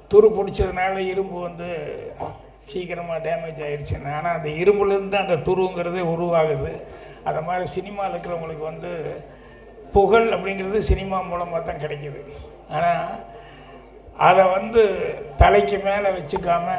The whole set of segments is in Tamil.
துரு பிடிச்சதுனால இரும்பு வந்து சீக்கிரமாக டேமேஜ் ஆயிடுச்சுன்னு ஆனால் அந்த இரும்புலேருந்து தான் அந்த துருங்கிறது உருவாகுது அது மாதிரி சினிமாவில் இருக்கிறவங்களுக்கு வந்து புகழ் அப்படிங்கிறது சினிமா மூலமாக தான் கிடைக்குது ஆனால் அதை வந்து தலைக்கு மேலே வச்சுக்காம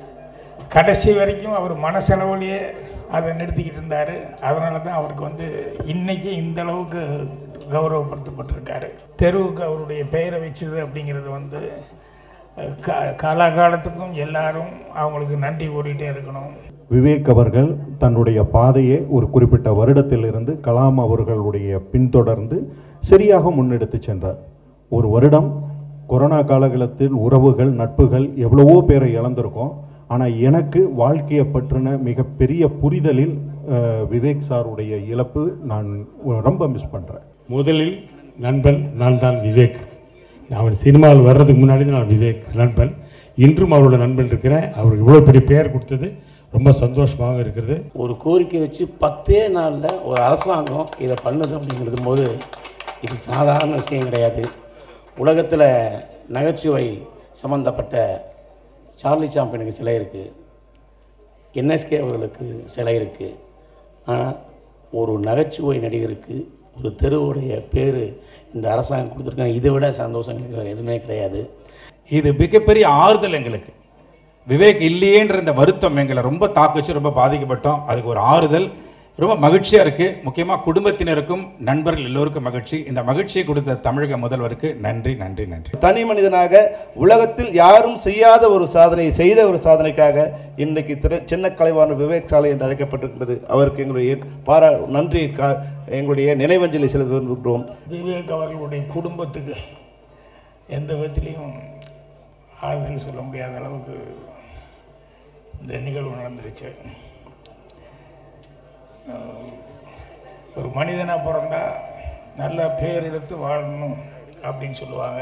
கடைசி வரைக்கும் அவர் மனசளவுலேயே அதை நிறுத்திக்கிட்டு இருந்தார் அதனால தான் அவருக்கு வந்து இன்னைக்கு இந்த அளவுக்கு கௌரவப்படுத்தப்பட்டிருக்காரு தெருவுக்கு அவருடைய பெயரை வச்சது அப்படிங்கிறது வந்து அஹ், கா காலாகாலத்துக்கும் எல்லாரும் அவங்களுக்கு நன்றி கூறிட்டே இருக்கணும் விவேக் அவர்கள் தன்னுடைய பாதையை ஒரு குறிப்பிட்ட வருடத்திலிருந்து கலாம் அவர்களுடைய பின்தொடர்ந்து சரியாக முன்னெடுத்து சென்றார் ஒரு வருடம் கொரோனா காலகட்டத்தில் உறவுகள் நட்புகள் எவ்வளவோ பேரை இழந்திருக்கோம் ஆனால் எனக்கு வாழ்க்கையை பற்றின மிகப்பெரிய புரிதலில் அஹ், விவேக் சாருடைய இழப்பு நான் ரொம்ப மிஸ் பண்ணுறேன் முதலில் நண்பன் நான் தான் விவேக் அவன் சினிமாவில் வர்றதுக்கு முன்னாடி தான் நான் விவேக் நண்பன் இன்றும் அவரோட நண்பன் இருக்கிறேன் அவருக்கு இவ்வளோ பெரிய பெயர் கொடுத்தது ரொம்ப சந்தோஷமாக இருக்கிறது ஒரு கோரிக்கை வச்சு பத்தே நாளில் ஒரு அரசாங்கம் இதை பண்ணுது அப்படிங்கிறது போது இது சாதாரண விஷயம் கிடையாது உலகத்தில் நகைச்சுவை சம்மந்தப்பட்ட சார்லி சாம்பியனுக்கு சிலை இருக்குது என்எஸ்கே அவர்களுக்கு சிலை இருக்குது ஆனால் ஒரு நகைச்சுவை நடிகருக்கு ஒரு தெருவுடைய பேர் இந்த அரசாங்கம் கொடுத்துருக்காங்க இதை விட சந்தோஷம் எங்களுக்கு வேறு எதுவுமே கிடையாது இது மிகப்பெரிய ஆறுதல் எங்களுக்கு விவேக் இல்லையேன்ற இந்த வருத்தம் எங்களை ரொம்ப தாக்குச்சு ரொம்ப பாதிக்கப்பட்டோம் அதுக்கு ஒரு ஆறுதல் ரொம்ப மகிழ்ச்சியாக இருக்குது முக்கியமாக குடும்பத்தினருக்கும் நண்பர்கள் எல்லோருக்கும் மகிழ்ச்சி இந்த மகிழ்ச்சியை கொடுத்த தமிழக முதல்வருக்கு நன்றி நன்றி நன்றி தனி மனிதனாக உலகத்தில் யாரும் செய்யாத ஒரு சாதனை செய்த ஒரு சாதனைக்காக இன்றைக்கு திரு சின்ன கலைவாணர் விவேக் சாலை என்று அழைக்கப்பட்டிருக்கிறது அவருக்கு எங்களுடைய பாரா நன்றி கா- எங்களுடைய நினைவஞ்சலி செலுத்த விரும்புகிறோம் விவேக் அவர்களுடைய குடும்பத்துக்கு எந்த விதத்திலையும் ஆறுதல் சொல்ல முடியாத அளவுக்கு இந்த நிகழ்வு நடந்துருச்சு அஹ் ஒரு மனிதனாக பிறந்தா நல்ல பேர் எடுத்து வாழணும் அப்படின்னு சொல்லுவாங்க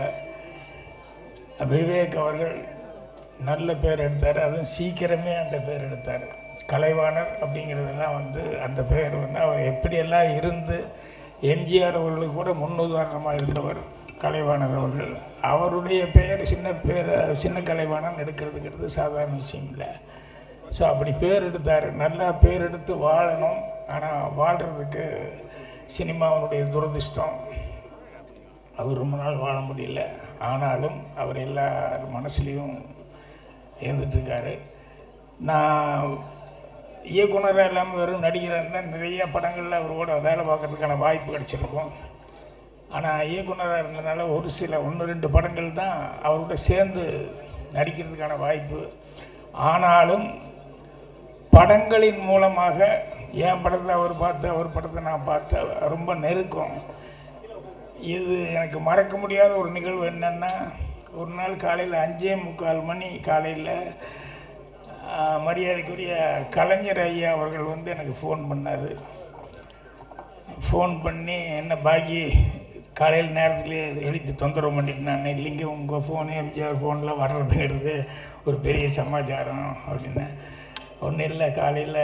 விவேக் அவர்கள் நல்ல பேர் எடுத்தார் அதுவும் சீக்கிரமே அந்த பேர் எடுத்தார் கலைவாணர் அப்படிங்கிறதெல்லாம் வந்து அந்த பேர் வந்து அவர் எப்படியெல்லாம் இருந்து எம்ஜிஆர் அவர்களுக்கு கூட முன்னுதாரணமாக இருந்தவர் கலைவாணர் அவர்கள் அவருடைய பெயர் சின்ன பேர் சின்ன கலைவாணன் எடுக்கிறதுங்கிறது சாதாரண விஷயம் இல்லை ஸோ அப்படி பேர் எடுத்தார் நல்லா பேர் எடுத்து வாழணும் ஆனால் வாழ்கிறதுக்கு சினிமாவினுடைய துரதிர்ஷ்டம் அவர் ரொம்ப நாள் வாழ முடியல ஆனாலும் அவர் எல்லார் மனசுலேயும் இருந்துட்டுருக்காரு நான் இயக்குனராக இல்லாமல் வெறும் நடிகராக இருந்தால் நிறைய படங்களில் அவரோட வேலை பார்க்கறதுக்கான வாய்ப்பு கிடைச்சிருக்கும் ஆனால் இயக்குனராக இருந்தனால ஒரு சில ஒன்று ரெண்டு படங்கள் தான் அவரோட சேர்ந்து நடிக்கிறதுக்கான வாய்ப்பு ஆனாலும் படங்களின் மூலமாக என் படத்தை அவர் பார்த்து அவர் படத்தை நான் பார்த்து ரொம்ப நெருக்கம் இது எனக்கு மறக்க முடியாத ஒரு நிகழ்வு என்னென்னா ஒரு நாள் காலையில் அஞ்சே முக்கால் மணி காலையில் மரியாதைக்குரிய கலைஞர் ஐயா அவர்கள் வந்து எனக்கு ஃபோன் பண்ணார் ஃபோன் பண்ணி என்ன பாக்கி காலையில் நேரத்துலேயே எழுப்பி தொந்தரவு பண்ணிட்டு நான் இல்லைங்க உங்கள் ஃபோனு எம்ஜிஆர் ஃபோனில் வர்றதுங்கிறது ஒரு பெரிய சமாச்சாரம் அப்படின்னு ஒன்றும் இல்லை காலையில்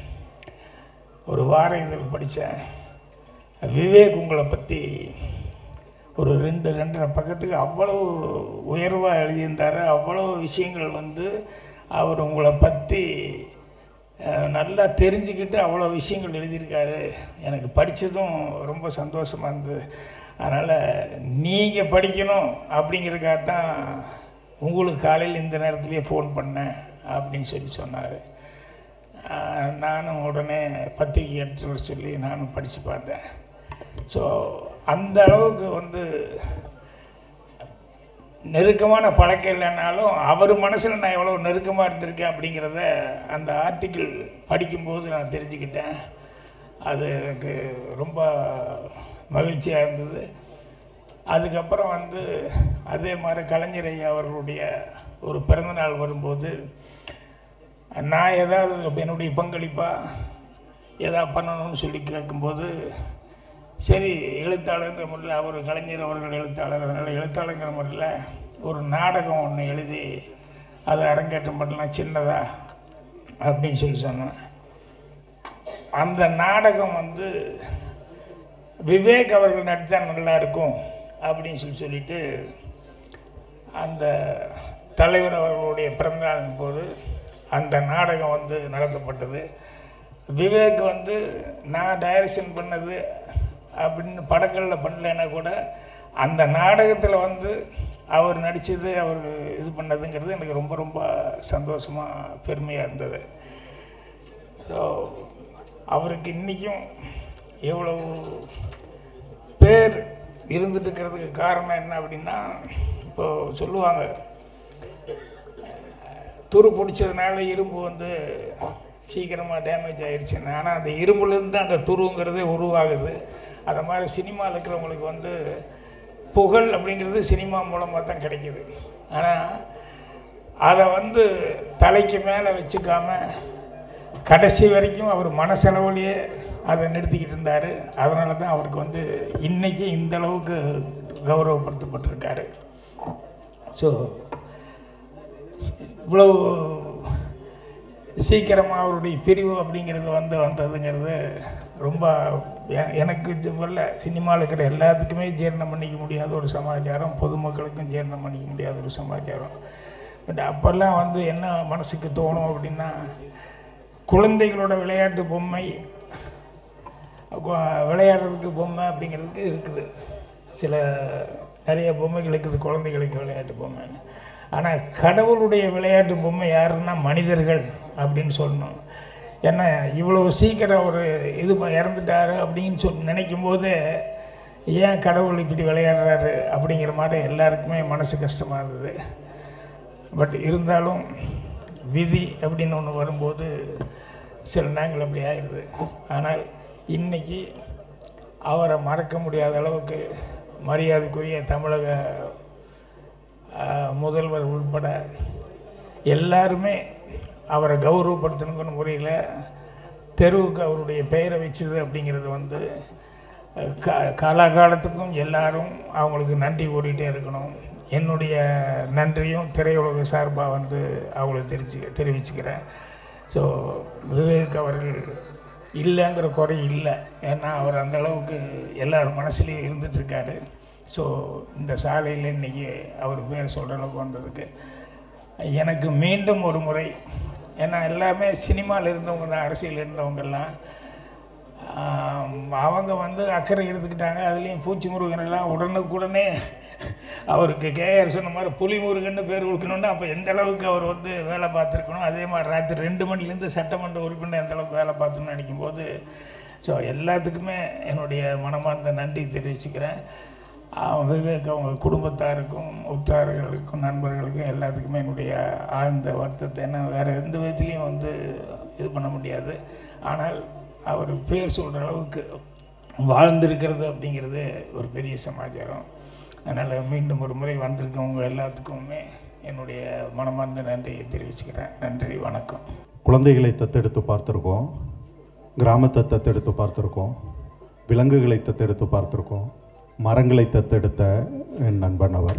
ஒரு வார இதழ் படித்தேன் விவேக் உங்களை பற்றி ஒரு ரெண்டு ரெண்டரை பக்கத்துக்கு அவ்வளவு உயர்வாக எழுதியிருந்தார் அவ்வளோ விஷயங்கள் வந்து அவர் உங்களை பற்றி அஹ், நல்லா தெரிஞ்சுக்கிட்டு அவ்வளோ விஷயங்கள் எழுதியிருக்காரு எனக்கு படித்ததும் ரொம்ப சந்தோஷமாக இருந்தது அதனால் நீங்கள் படிக்கணும் அப்படிங்கிறதுக்காக தான் உங்களுக்கு காலையில் இந்த நேரத்துலேயே ஃபோன் பண்ணேன் அப்படின்னு சொல்லி சொன்னார் நானும் உடனே பத்திரிக்கை எடுத்து வர சொல்லி நானும் படித்து பார்த்தேன் ஸோ அந்த அளவுக்கு வந்து நெருக்கமான பழக்கம் இல்லைனாலும் அவர் மனசில் நான் எவ்வளோ நெருக்கமாக இருந்திருக்கேன் அப்படிங்கிறத அந்த ஆர்டிக்கிள் படிக்கும்போது நான் தெரிஞ்சுக்கிட்டேன் அது எனக்கு ரொம்ப மகிழ்ச்சியாக இருந்தது அதுக்கப்புறம் வந்து அதே மாதிரி கலைஞர் ஐயா அவர்களுடைய ஒரு பிறந்தநாள் வரும்போது நான் ஏதாவது என்னுடைய பங்களிப்பாக ஏதாவது பண்ணணும்னு சொல்லி கேட்கும்போது சரி எழுத்தாளருங்கிற முறையில் அவர் கலைஞர் அவர்கள் எழுத்தாளர் அதனால் எழுத்தாளருங்கிற முறையில் ஒரு நாடகம் ஒன்று எழுதி அதை அரங்கேற்றம் பண்ணலாம் சின்னதாக அப்படின்னு சொல்லி சொன்னேன் அந்த நாடகம் வந்து விவேக் அவர்கள் நடித்தா நல்லா இருக்கும் அப்படின்னு சொல்லி சொல்லிட்டு அந்த தலைவர் அவர்களுடைய பிறந்தநாளின் போது அந்த நாடகம் வந்து நடத்தப்பட்டது விவேக் வந்து நான் டைரக்ஷன் பண்ணது அப்படின்னு படங்களில் பண்ணலைன்னா கூட அந்த நாடகத்தில் வந்து அவர் நடித்தது அவர் இது பண்ணதுங்கிறது எனக்கு ரொம்ப ரொம்ப சந்தோஷமாக பெருமையாக இருந்தது ஸோ அவருக்கு இன்றைக்கும் எவ்வளவு பேர் இருந்துட்டு இருக்கிறதுக்கு காரணம் என்ன அப்படின்னா இப்போ சொல்லுவாங்க துரு பிடிச்சதுனால இரும்பு வந்து சீக்கிரமாக டேமேஜ் ஆயிடுச்சுன்னு ஆனால் அந்த இரும்புலேருந்து அந்த துருங்கிறதே உருவாகுது அதை மாதிரி சினிமாவில் இருக்கிறவங்களுக்கு வந்து புகழ் அப்படிங்கிறது சினிமா மூலமாக தான் கிடைக்குது ஆனால் அதை வந்து தலைக்கு மேலே வச்சுக்காம கடைசி வரைக்கும் அவர் மனசளவுலேயே அதை நிறுத்திக்கிட்டு இருந்தார் அதனால தான் அவருக்கு வந்து இன்னைக்கு இந்த அளவுக்கு கௌரவப்படுத்தப்பட்டிருக்காரு ஸோ இவ்வளவு சீக்கிரமாக அவருடைய பிரிவு அப்படிங்கிறது வந்து வந்ததுங்கிறது ரொம்ப எ- எனக்கு இது வரல சினிமாவில் இருக்கிற எல்லாத்துக்குமே ஜீரணம் பண்ணிக்க முடியாத ஒரு சமாச்சாரம் பொதுமக்களுக்கும் ஜீரணம் பண்ணிக்க முடியாத ஒரு சமாச்சாரம் பட் அப்போல்லாம் வந்து என்ன மனசுக்கு தோணும் அப்படின்னா குழந்தைகளோட விளையாட்டு பொம்மை கு- விளையாடுறதுக்கு பொம்மை அப்படிங்கிறதுக்கு இருக்குது சில நிறைய பொம்மைகள் இருக்குது குழந்தைகளுக்கு விளையாட்டு பொம்மைன்னு ஆனால் கடவுளுடைய விளையாட்டு பொம்மை யாருன்னா மனிதர்கள் அப்படின்னு சொல்லணும் ஏன்னா இவ்வளோ சீக்கிரம் ஒரு இது ப- இறந்துட்டாரு அப்படின்னு சொல்லி நினைக்கும் போது ஏன் கடவுள் இப்படி விளையாடுறாரு அப்படிங்கிற மாதிரி எல்லாருக்குமே மனசு கஷ்டமாக இருந்தது பட் இருந்தாலும் விதி அப்படின்னு ஒன்று வரும்போது சில நேரங்கள் அப்படி ஆயிடுது ஆனால் இன்னைக்கு அவரை மறக்க முடியாத அளவுக்கு மரியாதைக்குரிய தமிழக ஆஹ், முதல்வர் உட்பட எல்லாருமே அவரை கௌரவப்படுத்தணுங்கிற முறையில் தெருவுக்கு அவருடைய பெயரை வச்சது அப்படிங்கிறது வந்து அஹ், கா காலாகாலத்துக்கும் எல்லாரும் அவங்களுக்கு நன்றி கூறிகிட்டே இருக்கணும் என்னுடைய நன்றியும் திரையுலக சார்பாக வந்து அவங்களுக்கு தெரிச்சு தெரிவிச்சுக்கிறேன் ஸோ விவேக் அவர்கள் இல்லைங்கிற குறை இல்லை ஏன்னா அவர் அந்த அளவுக்கு எல்லார் மனசுலேயும் இருந்துகிட்ருக்காரு ஸோ இந்த சாலையில் இன்றைக்கி அவர் பேர் சொல்கிற அளவுக்கு வந்ததுக்கு எனக்கு மீண்டும் ஒரு முறை ஏன்னா எல்லாமே சினிமாவில் இருந்தவங்க தான் அரசியல் இருந்தவங்கெல்லாம் ஆம், அவங்க வந்து அக்கறை எடுத்துக்கிட்டாங்க அதுலேயும் பூச்சி முருகன் எல்லாம் உடனுக்குடனே அவருக்கு கேஆர் சொன்ன மாதிரி புலி முருகன்னு பேர் கொடுக்கணுன்னா அப்போ எந்த அளவுக்கு அவர் வந்து வேலை பார்த்துருக்கணும் அதே மாதிரி ராத்திரி ரெண்டு மணிலேருந்து சட்டமன்ற உறுப்பினர் எந்த அளவுக்கு வேலை பார்த்துன்னு நினைக்கும் போது ஸோ எல்லாத்துக்குமே என்னுடைய மனமார்ந்த நன்றி தெரிவிச்சுக்கிறேன் அவன் விவேக் அவங்க குடும்பத்தாருக்கும் உற்றார்களுக்கும் நண்பர்களுக்கும் எல்லாத்துக்குமே என்னுடைய ஆழ்ந்த வருத்தத்தை ஏன்னா வேறு எந்த விதத்துலேயும் வந்து இது பண்ண முடியாது ஆனால் அவர் பேர் சொல்கிற அளவுக்கு வாழ்ந்திருக்கிறது அப்படிங்கிறது ஒரு பெரிய சமாச்சாரம் அதனால் மீண்டும் ஒரு முறை வந்திருக்கவங்க எல்லாத்துக்குமே என்னுடைய மனமார்ந்த நன்றியை தெரிவிச்சுக்கிறேன் நன்றி வணக்கம் குழந்தைகளை தத்தெடுத்து பார்த்துருக்கோம் கிராமத்தை தத்தெடுத்து பார்த்துருக்கோம் விலங்குகளை தத்தெடுத்து பார்த்துருக்கோம் மரங்களை தத்தெடுத்த என் நண்பன் அவர்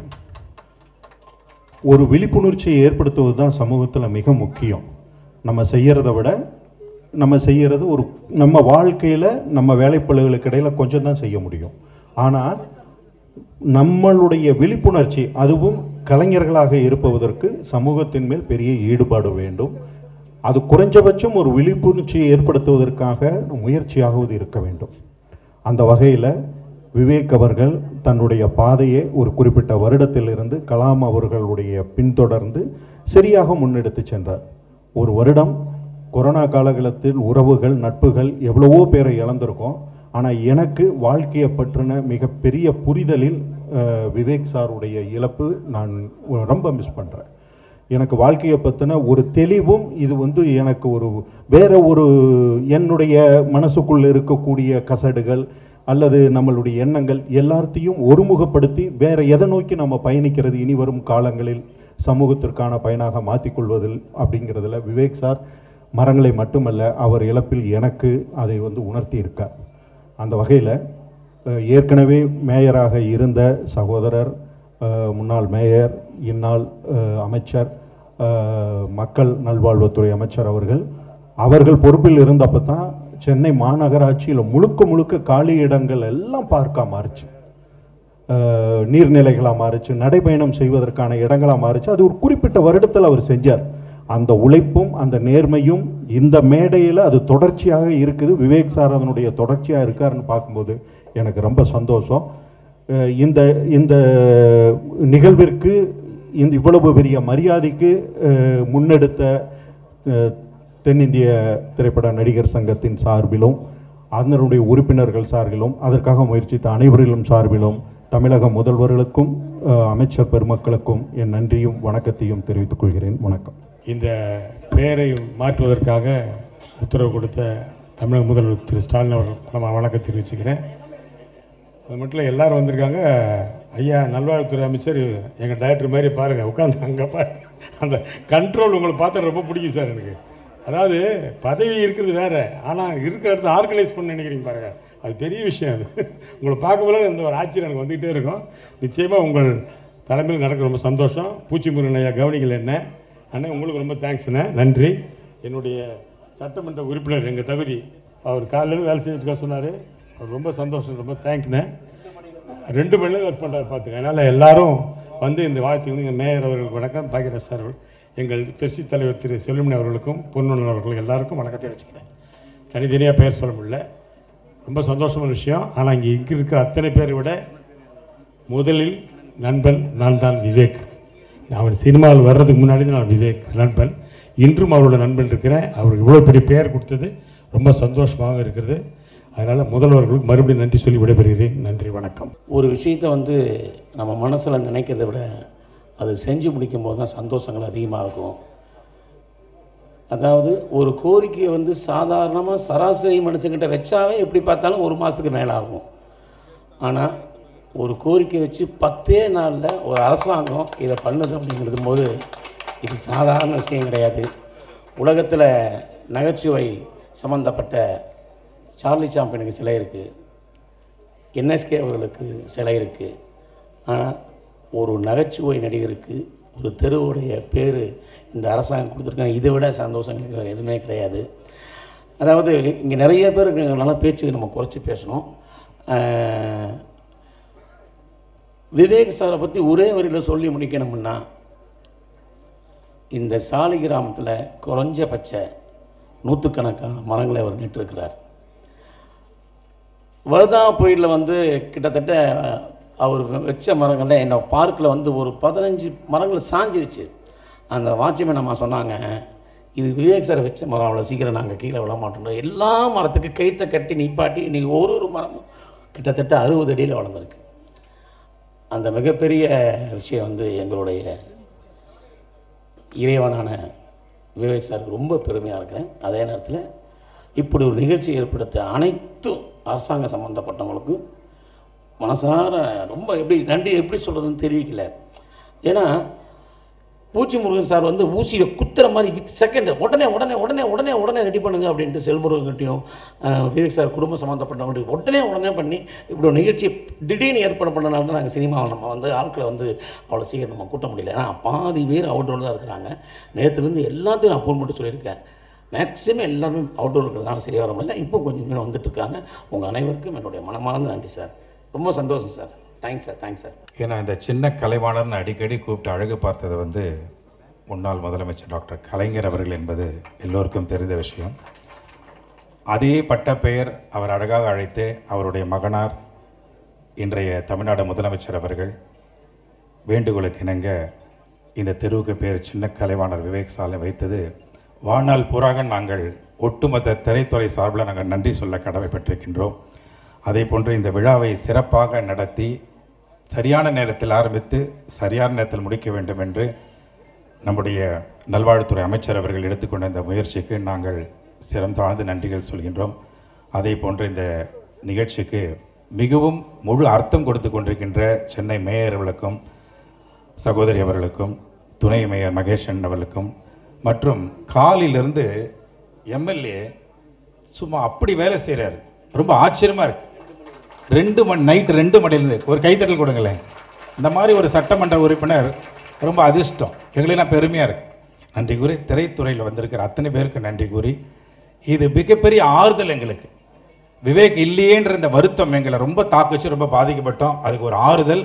ஒரு விழிப்புணர்ச்சியை ஏற்படுத்துவது தான் சமூகத்தில் மிக முக்கியம் நம்ம செய்யறதை விட நம்ம செய்யறது ஒரு நம்ம வாழ்க்கையில் நம்ம வேலைப்பளுகளுக்கு இடையில கொஞ்சம் தான் செய்ய முடியும் ஆனால் நம்மளுடைய விழிப்புணர்ச்சி அதுவும் கலைஞர்களாக இருப்பதற்கு சமூகத்தின் மேல் பெரிய ஈடுபாடு வேண்டும் அது குறைஞ்சபட்சம் ஒரு விழிப்புணர்ச்சியை ஏற்படுத்துவதற்காக முயற்சியாவது இருக்க வேண்டும் அந்த வகையில் விவேக் அவர்கள் தன்னுடைய பாதையை ஒரு குறிப்பிட்ட வருடத்திலிருந்து கலாம் அவர்களுடைய பின்தொடர்ந்து சரியாக முன்னெடுத்து சென்றார் ஒரு வருடம் கொரோனா காலகட்டத்தில் உறவுகள் நட்புகள் எவ்வளவோ பேரை இழந்திருக்கோம் ஆனால் எனக்கு வாழ்க்கையை பற்றின மிகப்பெரிய புரிதலில் அஹ், விவேக் சாருடைய இழப்பு நான் ரொம்ப மிஸ் பண்ணுறேன் எனக்கு வாழ்க்கையை பற்றின ஒரு தெளிவும் இது வந்து எனக்கு ஒரு வேற ஒரு என்னுடைய மனசுக்குள்ள இருக்கக்கூடிய கசடுகள் அல்லது நம்மளுடைய எண்ணங்கள் எல்லாத்தையும் ஒருமுகப்படுத்தி வேற எதை நோக்கி நம்ம பயணிக்கிறது இனி வரும் காலங்களில் சமூகத்திற்கான பயனாக மாற்றிக்கொள்வதில் அப்படிங்கிறதுல விவேக் சார் மரங்களை மட்டுமல்ல அவர் இழப்பில் எனக்கு அதை வந்து உணர்த்தி இருக்கார் அந்த வகையில் ஏற்கனவே மேயராக இருந்த சகோதரர் அஹ், முன்னாள் மேயர் இந்நாள் அஹ், அமைச்சர் அஹ், மக்கள் நல்வாழ்வுத்துறை அமைச்சர் அவர்கள் அவர்கள் பொறுப்பில் இருந்தப்போ தான் சென்னை மாநகராட்சியில் முழுக்க முழுக்க காலி இடங்கள் எல்லாம் பார்க்க மாறுச்சு அஹ், நீர்நிலைகளாக மாறுச்சு நடைபயணம் செய்வதற்கான இடங்களாக மாறுச்சு அது ஒரு குறிப்பிட்ட குறிப்பிட்ட வருடத்தில் அவர் செஞ்சார் அந்த உழைப்பும் அந்த நேர்மையும் இந்த மேடையில் அது தொடர்ச்சியாக இருக்குது விவேக் சார் அதனுடைய தொடர்ச்சியாக இருக்காருன்னு பார்க்கும்போது எனக்கு ரொம்ப சந்தோஷம் அஹ் இந்த இந்த நிகழ்விற்கு இந்த இவ்வளவு பெரிய மரியாதைக்கு அஹ், முன்னெடுத்த அஹ், தென்னிந்திய திரைப்பட நடிகர் சங்கத்தின் சார்பிலும் அதனுடைய உறுப்பினர்கள் சார்பிலும் அதற்காக முயற்சித்த அனைவரிலும் சார்பிலும் தமிழக முதல்வர்களுக்கும் அஹ், அமைச்சர் பெருமக்களுக்கும் என் நன்றியும் வணக்கத்தையும் தெரிவித்துக் கொள்கிறேன் வணக்கம் இந்த பெயரை மாற்றுவதற்காக உத்தரவு கொடுத்த தமிழக முதல்வர் திரு ஸ்டாலின் அவர்கள் நம்ம வணக்கம் தெரிவிச்சுக்கிறேன் அது மட்டும் இல்லை எல்லாரும் வந்திருக்காங்க ஐயா நல்வாழ்வுத்துறை அமைச்சர் எங்கள் டைரக்டர் மாதிரி பாருங்கள் உட்காந்து அங்கே பாரு அந்த கண்ட்ரோல் உங்களை பார்த்தா ரொம்ப பிடிக்கும் சார் எனக்கு அதாவது பதவி இருக்கிறது வேற ஆனால் இருக்கிற இடத்த ஆர்கனைஸ் பண்ண நினைக்கிறீங்க பாருங்க அது பெரிய விஷயம் அது உங்களை பார்க்கும்போது இந்த ஒரு ஆச்சரியம் எனக்கு வந்துகிட்டே இருக்கும் நிச்சயமாக உங்கள் தலைமையில் நடக்க ரொம்ப சந்தோஷம் பூச்சி முருகன் ஐயா கவனிக்கல என்ன அண்ணே உங்களுக்கு ரொம்ப தேங்க்ஸ்ண்ணே நன்றி என்னுடைய சட்டமன்ற உறுப்பினர் எங்கள் தகுதி அவர் காலையில் வேலை செஞ்சுட்டு சொன்னார் அவர் ரொம்ப சந்தோஷம் ரொம்ப தேங்க்ண்ணே ரெண்டு மணி நேரம் ஒர்க் பண்ணுறாரு பார்த்துங்க அதனால் எல்லாரும் வந்து இந்த வாழ்த்து வந்து எங்கள் மேயர் அவர்களுக்கு வணக்கம் பாக்கியராஜ் சார் அவர்கள், எங்கள் பெருச்சி தலைவர் திரு செல்வமணி அவர்களுக்கும் பொன்வண்ணன் அவர்களுக்கும் எல்லாருக்கும் வணக்கத்தை வச்சுக்கிறேன் தனித்தனியாக பெயர் சொல்ல முடியல ரொம்ப சந்தோஷமான விஷயம் ஆனால் இங்கே இங்கே இருக்கிற அத்தனை பேரை விட முதலில் நண்பன் நான் தான் விவேக் அவன் சினிமாவில் வர்றதுக்கு முன்னாடி நான் விவேக் நண்பன் இன்றும் அவரோட நண்பன் இருக்கிறேன் அவருக்கு இவ்வளோ பெரிய பெயர் கொடுத்தது ரொம்ப சந்தோஷமாக இருக்கிறது அதனால் முதல்வர்களுக்கு மறுபடியும் நன்றி சொல்லி விடைபெறுகிறேன் நன்றி வணக்கம் ஒரு விஷயத்தை வந்து நம்ம மனசில் நினைக்கிறத விட அது செஞ்சு முடிக்கும் போது தான் சந்தோஷங்கள் அதிகமாக இருக்கும் அதாவது ஒரு கோரிக்கையை வந்து சாதாரணமாக சராசரி மனுஷங்கிட்ட வச்சாவே எப்படி பார்த்தாலும் ஒரு மாதத்துக்கு மேலே ஆகும் ஆனால் ஒரு கோரிக்கை வச்சு பத்தே நாளில் ஒரு அரசாங்கம் இதை பண்ணுது அப்படிங்கிறது போது இது சாதாரண விஷயம் கிடையாது உலகத்தில் நகைச்சுவை சம்மந்தப்பட்ட சார்லி சாம்பியனுக்கு சிலை இருக்குது என்எஸ்கே அவர்களுக்கு சிலை இருக்குது ஆனால் ஒரு நகைச்சுவை நடிகருக்கு ஒரு தெருவுடைய பேர் இந்த அரசாங்கம் கொடுத்துருக்காங்க இதை விட சந்தோஷம் எங்களுக்கு வேறு எதுவுமே கிடையாது அதாவது இங்கே நிறைய பேர் இருக்காங்க, நல்லா பேச்சு நம்ம குறைச்சி பேசணும் ஆஹ், விவேக் சாரை பற்றி ஒரே வரியில் சொல்லி முடிக்கணும்னா இந்த சாலி கிராமத்தில் குறைஞ்சபட்ச நூற்றுக்கணக்கான மரங்களை அவர் நட்டிருக்கிறார் வருதா புயலில் வந்து கிட்டத்தட்ட அவர் வச்ச மரங்களில் என்ன பார்க்கில் வந்து ஒரு பதினஞ்சு மரங்கள் சாஞ்சிருச்சு அந்த வாட்ச்மேன் அம்மா சொன்னாங்க இது விவேக் சார் வச்ச மரம் அவ்வளோ சீக்கிரம் நாங்கள் கீழே விழ மாட்டோம் எல்லா மரத்துக்கு கைத்தை கட்டி நிப்பாட்டி இன்றைக்கி ஒரு ஒரு மரமும் கிட்டத்தட்ட அறுபது அடியில் வளர்ந்துருக்கு அந்த மிகப்பெரிய விஷயம் வந்து எங்களுடைய இறைவனான விவேக் சாருக்கு ரொம்ப பெருமையாக இருக்கிறேன் அதே நேரத்தில் இப்படி ஒரு நிகழ்ச்சி ஏற்படுத்த அனைத்து அரசாங்க சம்மந்தப்பட்டவங்களுக்கும் மனசார ரொம்ப எப்படி நன்றி எப்படி சொல்கிறதுன்னு தெரிவிக்கல ஏன்னா பூச்சி முருகன் சார் வந்து ஊசியில் குத்துற மாதிரி வித் செகண்ட் உடனே உடனே உடனே உடனே உடனே ரெடி பண்ணுங்க அப்படின்ட்டு செல்முருகன்கிட்டையும் அஹ், விவேக் சார் குடும்ப சம்மந்தப்பட்டவங்கள்ட்ட உடனே உடனே பண்ணி இப்படி ஒரு நிகழ்ச்சி திடீர்னு ஏற்பாடு பண்ணனால தான் நாங்கள் சினிமாவில் நம்ம வந்து ஆட்களை வந்து அவ்வளோ சீக்கிரம் நம்ம கூட்ட முடியல ஏன்னா பாதி பேர் அவுட்டோர் தான் இருக்கிறாங்க நேற்றுலேருந்து எல்லாத்தையும் நான் ஃபோன் பண்ணி சொல்லியிருக்கேன் மேக்ஸிமம் எல்லாருமே அவுட்டோர் இருக்கிறதுனால சரியாக வர முடியல இப்போ கொஞ்சம் பேர் வந்துட்டு இருக்காங்க உங்கள் அனைவருக்கும் என்னுடைய மனமார்ந்த நன்றி சார் ரொம்ப சந்தோஷம் sir thanks sir thanks sir ஏன்னா இந்த சின்ன கலைவாணர்னு அடிக்கடி கூப்பிட்டு அழகு பார்த்தது வந்து முன்னாள் முதலமைச்சர் டாக்டர் கலைஞர் அவர்கள் என்பது எல்லோருக்கும் தெரிந்த விஷயம் அதே பட்டப்பெயர் அவர் அழகாக அழைத்து அவருடைய மகனார் இன்றைய தமிழ்நாடு முதலமைச்சர் அவர்கள் வேண்டுகோளுக்கு இணங்க இந்த தெருவுக்கு பேர் சின்ன கலைவாணர் விவேக் சாலை வைத்தது வாழ்நாள் பூராக நாங்கள் ஒட்டுமொத்த திரைத்துறை சார்பில் நாங்கள் நன்றி சொல்ல கடமைப்பட்டிருக்கின்றோம் அதே போன்று இந்த விழாவை சிறப்பாக நடத்தி சரியான நேரத்தில் ஆரம்பித்து சரியான நேரத்தில் முடிக்க வேண்டும் என்று நம்முடைய நல்வாழ்வுத்துறை அமைச்சர் அவர்கள் எடுத்துக்கொண்ட இந்த முயற்சிக்கு நாங்கள் சிரம் தாழ்ந்து நன்றிகள் சொல்கின்றோம் அதே போன்று இந்த நிகழ்ச்சிக்கு மிகவும் முழு அர்த்தம் கொடுத்து கொண்டிருக்கின்ற சென்னை மேயர் அவர்களுக்கும் சகோதரி அவர்களுக்கும் துணை மேயர் மகேஷன் அவர்களுக்கும் மற்றும் காலிலிருந்து எம்எல்ஏ சும்மா அப்படி வேலை செய்கிறாரு ரொம்ப ஆச்சரியமாக இருக்கு ரெண்டு மணி நைட் ரெண்டு மணிலேருந்து ஒரு கைத்தட்டல் கொடுங்களேன் இந்த மாதிரி ஒரு சட்டமன்ற உறுப்பினர் ரொம்ப அதிர்ஷ்டம் எங்களுக்கெல்லாம் பெருமையாக இருக்கு நன்றி கூறி திரைத்துறையில் வந்திருக்கிற அத்தனை பேருக்கு நன்றி கூறி இது மிகப்பெரிய ஆறுதல் எங்களுக்கு விவேக் இல்லையேன்ற இந்த வருத்தம் எங்களை ரொம்ப தாக்குச்சு ரொம்ப பாதிக்கப்பட்டோம் அதுக்கு ஒரு ஆறுதல்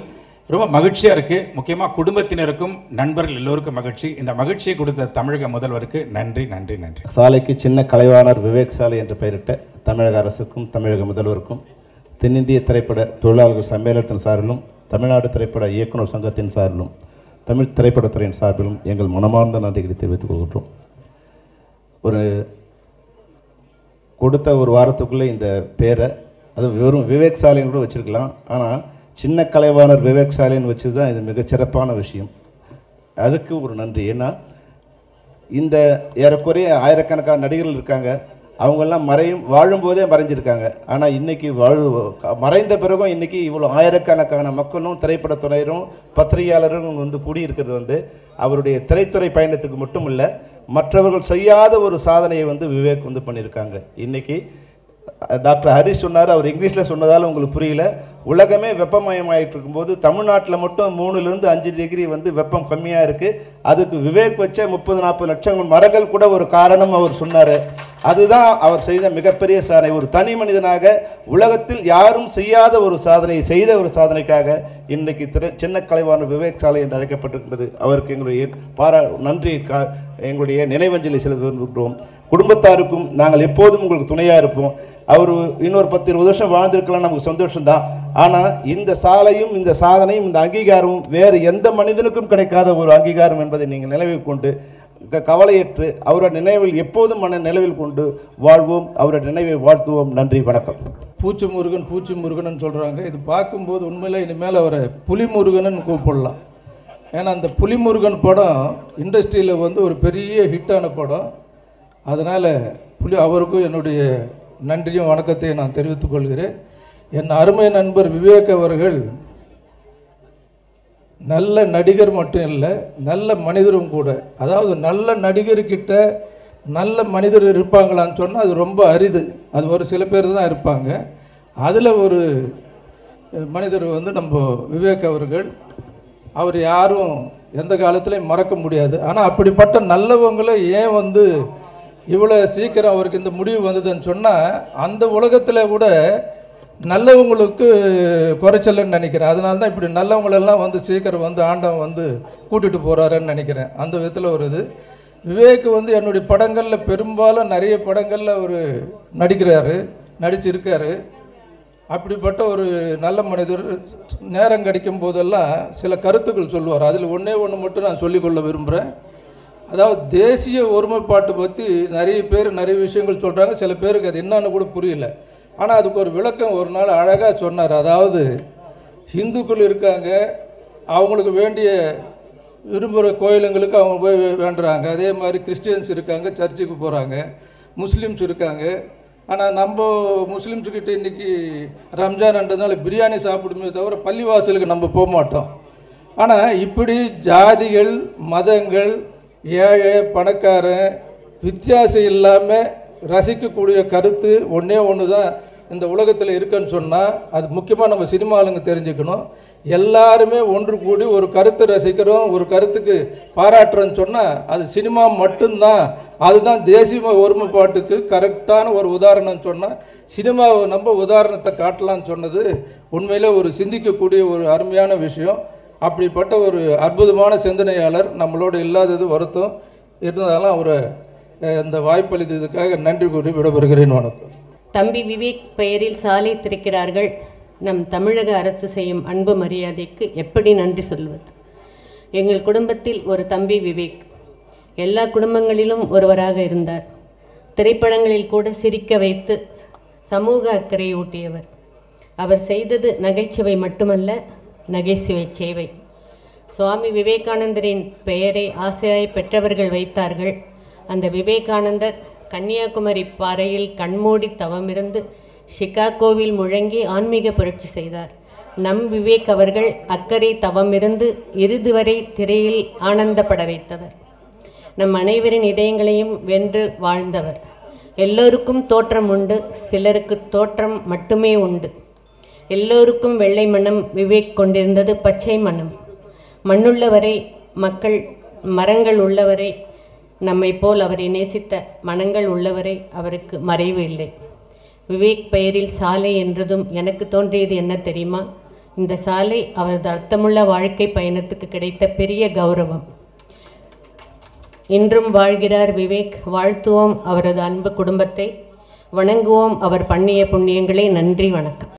ரொம்ப மகிழ்ச்சியாக இருக்குது முக்கியமாக குடும்பத்தினருக்கும் நண்பர்கள் எல்லோருக்கும் மகிழ்ச்சி இந்த மகிழ்ச்சியை கொடுத்த தமிழக முதல்வருக்கு நன்றி நன்றி நன்றி சாலைக்கு சின்ன கலைவாணர் விவேக் சாலை என்று பெயரிட்ட தமிழக அரசுக்கும் தமிழக முதல்வருக்கும் தென்னிந்திய திரைப்பட தொழிலாளர்கள் சம்மேளனத்தின் சார்பிலும் தமிழ்நாடு திரைப்பட இயக்குனர் சங்கத்தின் சார்பிலும் தமிழ் திரைப்படத்துறையின் சார்பிலும் எங்கள் மனமார்ந்த நன்றிகளை தெரிவித்துக் கொள்கின்றோம் ஒரு கொடுத்த ஒரு வாரத்துக்குள்ளே இந்த பேரை அது வெறும் விவேக் சாலைன்னு கூட வச்சுருக்கலாம் ஆனால் சின்ன கலைவாணர் விவேக் சாலைன்னு வச்சு தான் இது மிகச்சிறப்பான விஷயம் அதுக்கு ஒரு நன்றி ஏன்னா இந்த ஏறக்குறைய ஆயிரக்கணக்கான நடிகர்கள் இருக்காங்க அவங்கெல்லாம் மறையும் வாழும்போதே மறைஞ்சிருக்காங்க ஆனால் இன்னைக்கு வாழு மறைந்த பிறகும் இன்னைக்கு இவ்வளோ ஆயிரக்கணக்கான மக்களும் திரைப்படத்துறையினரும் பத்திரிகையாளரும் வந்து கூடியிருக்கிறது வந்து அவருடைய திரைத்துறை பயணத்துக்கு மட்டும் இல்லை மற்றவர்கள் செய்யாத ஒரு சாதனையை வந்து விவேக் வந்து பண்ணியிருக்காங்க இன்னைக்கு டாக்டர் ஹரிஷ் சொன்னார் அவர் இங்கிலீஷில் சொன்னதால் உங்களுக்கு புரியல உலகமே வெப்பமயமாயிட்டு இருக்கும்போது தமிழ்நாட்டில் மட்டும் மூணுலேருந்து அஞ்சு டிகிரி வந்து வெப்பம் கம்மியாக இருக்குது அதுக்கு விவேக் வச்ச முப்பது நாற்பது லட்சம் மரங்கள் கூட ஒரு காரணம் அவர் சொன்னார் அதுதான் அவர் செய்த மிகப்பெரிய சாதனை ஒரு தனி மனிதனாக உலகத்தில் யாரும் செய்யாத ஒரு சாதனையை செய்த ஒரு சாதனைக்காக இன்றைக்கு திரு சின்ன கலைவாணர் விவேக் சாலை என்று அழைக்கப்பட்டிருக்கிறது அவருக்கு எங்களுடைய பாரா நன்றி கா எங்களுடைய நினைவஞ்சலி செலுத்த விரும்புகிறோம் குடும்பத்தாருக்கும் நாங்கள் எப்போதும் உங்களுக்கு துணையாக இருப்போம் அவர் இன்னொரு பத்து இருபது வருஷம் வாழ்ந்திருக்கலாம் நமக்கு சந்தோஷம்தான் ஆனால் இந்த சாலையும் இந்த சாதனையும் இந்த அங்கீகாரமும் வேறு எந்த மனிதனுக்கும் கிடைக்காத ஒரு அங்கீகாரம் என்பதை நீங்கள் நினைவில் கொண்டு க- கவலையற்று அவரோட நினைவில் எப்போதும் மன நினைவில் கொண்டு வாழ்வோம் அவரோட நினைவை வாழ்த்துவோம் நன்றி வணக்கம் பூச்சி முருகன் பூச்சி முருகன் சொல்கிறாங்க இது பார்க்கும்போது உண்மையில் இனிமேல் அவரை புலி முருகன்னு கூப்பிடலாம் ஏன்னா அந்த புலி முருகன் படம் இண்டஸ்ட்ரியில் வந்து ஒரு பெரிய ஹிட்டான படம் அதனால் புலி அவருக்கும் என்னுடைய நன்றியும் வணக்கத்தையும் நான் தெரிவித்துக் கொள்கிறேன் என் அருமை நண்பர் விவேக் அவர்கள் நல்ல நடிகர் மட்டும் இல்லை நல்ல மனிதரும் கூட அதாவது நல்ல நடிகர்கிட்ட நல்ல மனிதர் இருப்பாங்களான்னு சொன்னால் அது ரொம்ப அரிது அது ஒரு சில பேர் தான் இருப்பாங்க அதில் ஒரு அஹ், மனிதர் வந்து நம்ம விவேக் அவர்கள் அவர் யாரும் எந்த காலத்துலையும் மறக்க முடியாது ஆனால் அப்படிப்பட்ட நல்லவங்களை ஏன் வந்து இவ்வளோ சீக்கிரம் அவருக்கு இந்த முடிவு வந்ததுன்னு சொன்னால் அந்த உலகத்தில் கூட நல்லவங்களுக்கு குறைச்சலன்னு நினைக்கிறேன் அதனால தான் இப்படி நல்லவங்களெல்லாம் வந்து சீக்கிரம் வந்து ஆண்டவன் வந்து கூட்டிகிட்டு போகிறாருன்னு நினைக்கிறேன் அந்த விதத்தில் ஒரு இது விவேக் வந்து என்னுடைய படங்களில் பெரும்பாலும் நிறைய படங்களில் அவர் நடிக்கிறாரு நடிச்சிருக்காரு அப்படிப்பட்ட ஒரு நல்ல மனிதர் நேரம் கிடைக்கும் போதெல்லாம் சில கருத்துக்கள் சொல்லுவார் அதில் ஒன்றே ஒன்று மட்டும் நான் சொல்லிக்கொள்ள விரும்புகிறேன் அதாவது தேசிய ஒருமைப்பாட்டு பற்றி நிறைய பேர் நிறைய விஷயங்கள் சொல்கிறாங்க சில பேருக்கு அது என்னன்னு கூட புரியல ஆனால் அதுக்கு ஒரு விளக்கம் ஒரு நாள் அழகாக சொன்னார் அதாவது இந்துக்கள் இருக்காங்க அவங்களுக்கு வேண்டிய விரும்புகிற கோயிலுங்களுக்கு அவங்க போய் வே- வேண்டுறாங்க அதே மாதிரி கிறிஸ்டியன்ஸ் இருக்காங்க சர்ச்சுக்கு போகிறாங்க முஸ்லீம்ஸ் இருக்காங்க ஆனால் நம்ம முஸ்லீம்ஸுக்கிட்ட இன்னைக்கு ரம்ஜான்ன்றதுனால பிரியாணி சாப்பிடுமே தவிர பள்ளிவாசலுக்கு நம்ம போக மாட்டோம் ஆனால் இப்படி ஜாதிகள் மதங்கள் ஏழை பணக்காரன் வித்தியாசம் இல்லாமல் ரசிக்கக்கூடிய கருத்து ஒன்றே ஒன்று தான் இந்த உலகத்தில் இருக்குன்னு சொன்னால் அது முக்கியமாக நம்ம சினிமா ஆளுங்க தெரிஞ்சுக்கணும் எல்லாருமே ஒன்று கூடி ஒரு கருத்தை ரசிக்கிறோம் ஒரு கருத்துக்கு பாராட்டுறோன்னு சொன்னால் அது சினிமா மட்டும்தான் அதுதான் தேசிய ஒருமைப்பாட்டுக்கு கரெக்டான ஒரு உதாரணம் சொன்னால் சினிமாவை நம்ம உதாரணத்தை காட்டலாம்னு சொன்னது உண்மையிலே ஒரு சிந்திக்கக்கூடிய ஒரு அருமையான விஷயம் அப்படிப்பட்ட ஒரு அற்புதமான சிந்தனையாளர் நம்மளோட இல்லாதது வருத்தம் இருந்தாலும் அவரை அஹ், இந்த வாய்ப்பளித்ததுக்காக நன்றி கூறி விடைபெறுகிறேன் வணக்கம் தம்பி விவேக் பெயரில் சாலை திறக்கிறார்கள் நம் தமிழக அரசு செய்யும் அன்பு மரியாதைக்கு எப்படி நன்றி சொல்வது எங்கள் குடும்பத்தில் ஒரு தம்பி விவேக் எல்லா குடும்பங்களிலும் ஒருவராக இருந்தார் திரைப்படங்களில் கூட சிரிக்க வைத்து சமூக அக்கறை ஊட்டியவர் அவர் செய்தது நகைச்சுவை மட்டுமல்ல நகைச்சுவை சேவை சுவாமி விவேகானந்தரின் பெயரை ஆசையாய் பெற்றவர்கள் வைத்தார்கள் அந்த விவேகானந்தர் கன்னியாகுமரி பாறையில் கண்மூடி தவமிருந்து சிகாகோவில் முழங்கி ஆன்மீக புரட்சி செய்தார் நம் விவேக் அவர்கள் அக்கறை தவமிருந்து இறுதி வரை திரையில் ஆனந்தப்பட வைத்தவர் நம் அனைவரின் இதயங்களையும் வென்று வாழ்ந்தவர் எல்லோருக்கும் தோற்றம் உண்டு சிலருக்கு தோற்றம் மட்டுமே உண்டு எல்லோருக்கும் வெள்ளை மனம் விவேக் கொண்டிருந்தது பச்சை மனம் மண்ணுள்ளவரை மக்கள் மரங்கள் உள்ளவரை நம்மை போல் அவரை நேசித்த மனங்கள் உள்ளவரை அவருக்கு மறைவு இல்லை விவேக் பெயரில் சாலை என்றதும் எனக்கு தோன்றியது என்ன தெரியுமா இந்த சாலை அவரது அர்த்தமுள்ள வாழ்க்கை பயணத்துக்கு கிடைத்த பெரிய கௌரவம் இன்றும் வாழ்கிறார் விவேக் வாழ்த்துவோம் அவரது அன்பு குடும்பத்தை வணங்குவோம் அவர் பண்ணிய புண்ணியங்களே நன்றி வணக்கம்